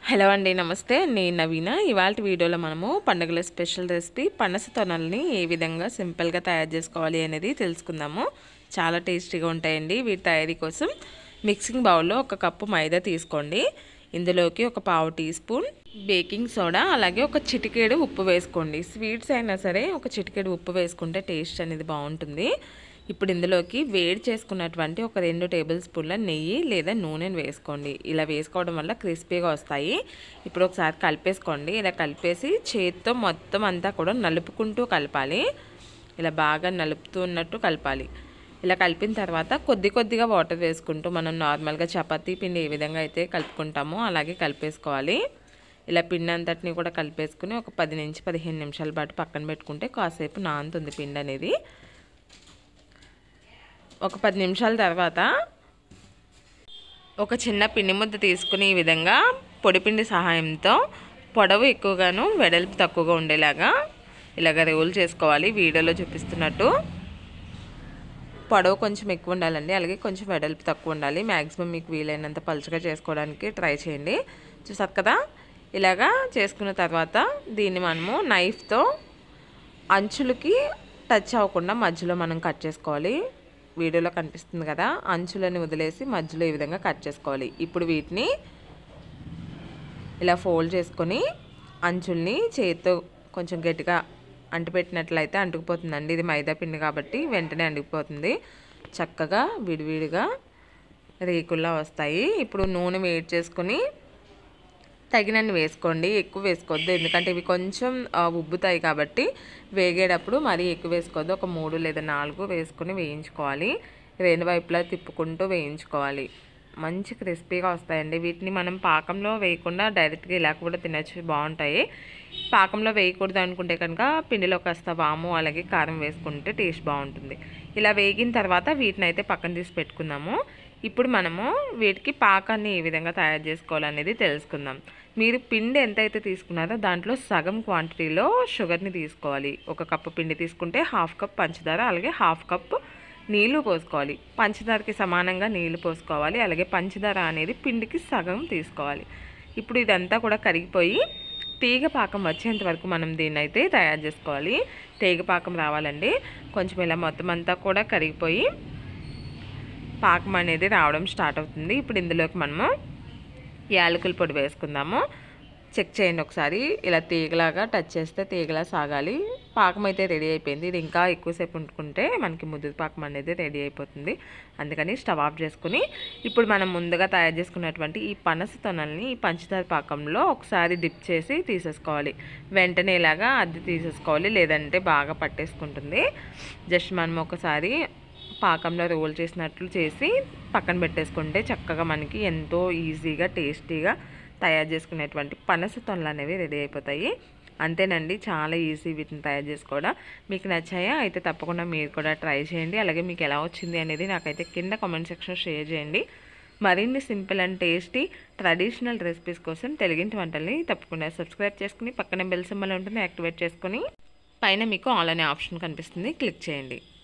hello అండి నమస్తే నేను నవీన ఇవాళ వీడియోలో మనము పండుగల స్పెషల్ రెసిపీ పనస తొనల్ని ఏ విధంగా సింపుల్గా తయారు చేసుకోవాలి అనేది తెలుసుకుందాము చాలా టేస్టీగా ఉంటాయండి వీటి తయారీ కోసం మిక్సింగ్ బౌల్లో ఒక కప్పు మైదా తీసుకోండి ఇందులోకి ఒక పావు టీ స్పూన్ బేకింగ్ సోడా అలాగే ఒక చిటికేడు ఉప్పు వేసుకోండి స్వీట్స్ అయినా సరే ఒక చిటికేడు ఉప్పు వేసుకుంటే టేస్ట్ అనేది బాగుంటుంది ఇప్పుడు ఇందులోకి వేడి చేసుకున్నటువంటి ఒక రెండు టేబుల్ స్పూన్ల నెయ్యి లేదా నూనెను వేసుకోండి ఇలా వేసుకోవడం వల్ల క్రిస్పీగా వస్తాయి ఇప్పుడు ఒకసారి కలిపేసుకోండి ఇలా కలిపేసి చేతితో మొత్తం అంతా కూడా నలుపుకుంటూ కలపాలి ఇలా బాగా నలుపుతున్నట్టు కలపాలి ఇలా కలిపిన తర్వాత కొద్ది కొద్దిగా వాటర్ వేసుకుంటూ మనం నార్మల్గా చపాతీ పిండి ఏ విధంగా అయితే కలుపుకుంటామో అలాగే కలిపేసుకోవాలి ఇలా పిండి అంతటిని కూడా కలిపేసుకుని ఒక పది నుంచి పదిహేను నిమిషాల పాటు పక్కన పెట్టుకుంటే కాసేపు నానుతుంది పిండి అనేది ఒక పది నిమిషాల తర్వాత ఒక చిన్న పిండి ముద్ద తీసుకుని ఈ విధంగా పొడిపిండి సహాయంతో పొడవు ఎక్కువగాను వెడల్పు తక్కువగా ఉండేలాగా ఇలాగ రోల్ చేసుకోవాలి వీడియోలో చూపిస్తున్నట్టు పొడవు కొంచెం ఎక్కువ ఉండాలండి అలాగే కొంచెం వెడల్పు తక్కువ ఉండాలి మ్యాక్సిమం మీకు వీలైనంత పలుచగా చేసుకోవడానికి ట్రై చేయండి చూసారు కదా ఇలాగా చేసుకున్న తర్వాత దీన్ని మనము నైఫ్తో అంచులకి టచ్ అవ్వకుండా మధ్యలో మనం కట్ చేసుకోవాలి వీడియోలో కనిపిస్తుంది కదా అంచులని వదిలేసి మధ్యలో ఈ విధంగా కట్ చేసుకోవాలి ఇప్పుడు వీటిని ఇలా ఫోల్డ్ చేసుకొని అంచుల్ని చేతితో కొంచెం గట్టిగా అంటిపెట్టినట్లయితే అంటుకుపోతుందండి ఇది మైదా పిండి కాబట్టి వెంటనే అంటుకుపోతుంది చక్కగా విడివిడిగా రేకుల్లా వస్తాయి ఇప్పుడు నూనె వేడి చేసుకొని తగినన్ని వేసుకోండి ఎక్కువ వేసుకోవద్దు ఎందుకంటే ఇవి కొంచెం ఉబ్బుతాయి కాబట్టి వేగేటప్పుడు మరీ ఎక్కువ వేసుకోవద్దు ఒక మూడు లేదా నాలుగు వేసుకొని వేయించుకోవాలి రెండు వైపులా తిప్పుకుంటూ వేయించుకోవాలి మంచి క్రిస్పీగా వస్తాయండి వీటిని మనం పాకంలో వేయకుండా డైరెక్ట్గా ఇలా కూడా తినచ్చు బాగుంటాయి పాకంలో వేయకూడదు అనుకుంటే కనుక పిండిలో కాస్త వాము అలాగే కారం వేసుకుంటే టేస్ట్ బాగుంటుంది ఇలా వేగిన తర్వాత వీటిని అయితే పక్కన తీసి పెట్టుకుందాము ఇప్పుడు మనము వీటికి పాకాన్ని ఏ విధంగా తయారు చేసుకోవాలనేది తెలుసుకుందాం మీరు పిండి ఎంతైతే తీసుకున్నారో దాంట్లో సగం క్వాంటిటీలో షుగర్ని తీసుకోవాలి ఒక కప్పు పిండి తీసుకుంటే హాఫ్ కప్ పంచదార అలాగే హాఫ్ కప్ నీళ్లు పోసుకోవాలి పంచదారకి సమానంగా నీళ్లు పోసుకోవాలి అలాగే పంచదార అనేది పిండికి సగం తీసుకోవాలి ఇప్పుడు ఇదంతా కూడా కరిగిపోయి తీగ పాకం వచ్చేంత వరకు మనం దీన్ని అయితే తయారు చేసుకోవాలి తీగ పాకం రావాలండి కొంచెం ఇలా మొత్తం అంతా కూడా కరిగిపోయి పాకం అనేది రావడం స్టార్ట్ అవుతుంది ఇప్పుడు ఇందులోకి మనము యాలకుల పొడి వేసుకుందాము చెక్ చేయండి ఒకసారి ఇలా తీగలాగా టచ్ చేస్తే తీగలా సాగాలి పాకం అయితే రెడీ అయిపోయింది ఇది ఇంకా ఎక్కువసేపు ఉంటుకుంటే మనకి ముద్దు పాకం అనేది రెడీ అయిపోతుంది అందుకని స్టవ్ ఆఫ్ చేసుకుని ఇప్పుడు మనం ముందుగా తయారు చేసుకున్నటువంటి ఈ పనస తొనల్ని ఈ పంచదార పాకంలో ఒకసారి డిప్ చేసి తీసేసుకోవాలి వెంటనే ఇలాగా అద్దె తీసేసుకోవాలి లేదంటే బాగా పట్టేసుకుంటుంది జస్ట్ మనం ఒకసారి పాకంలో రోల్ చేసినట్లు చేసి పక్కన పెట్టేసుకుంటే చక్కగా మనకి ఎంతో ఈజీగా టేస్టీగా తయారు చేసుకునేటువంటి పనస తొనలు అనేవి రెడీ అయిపోతాయి అంతేనండి చాలా ఈజీ వీటిని తయారు చేసుకోవడం మీకు నచ్చాయా అయితే తప్పకుండా మీరు కూడా ట్రై చేయండి అలాగే మీకు ఎలా వచ్చింది అనేది నాకైతే కింద కామెంట్ సెక్షన్ షేర్ చేయండి మరిన్ని simple and tasty traditional recipes కోసం తెలుగింటి వంటల్ని తప్పకుండా సబ్స్క్రైబ్ చేసుకుని పక్కనే బెల్ సింబల్ ఉంటుంది యాక్టివేట్ చేసుకుని పైన మీకు ఆల్ అనే ఆప్షన్ కనిపిస్తుంది క్లిక్ చేయండి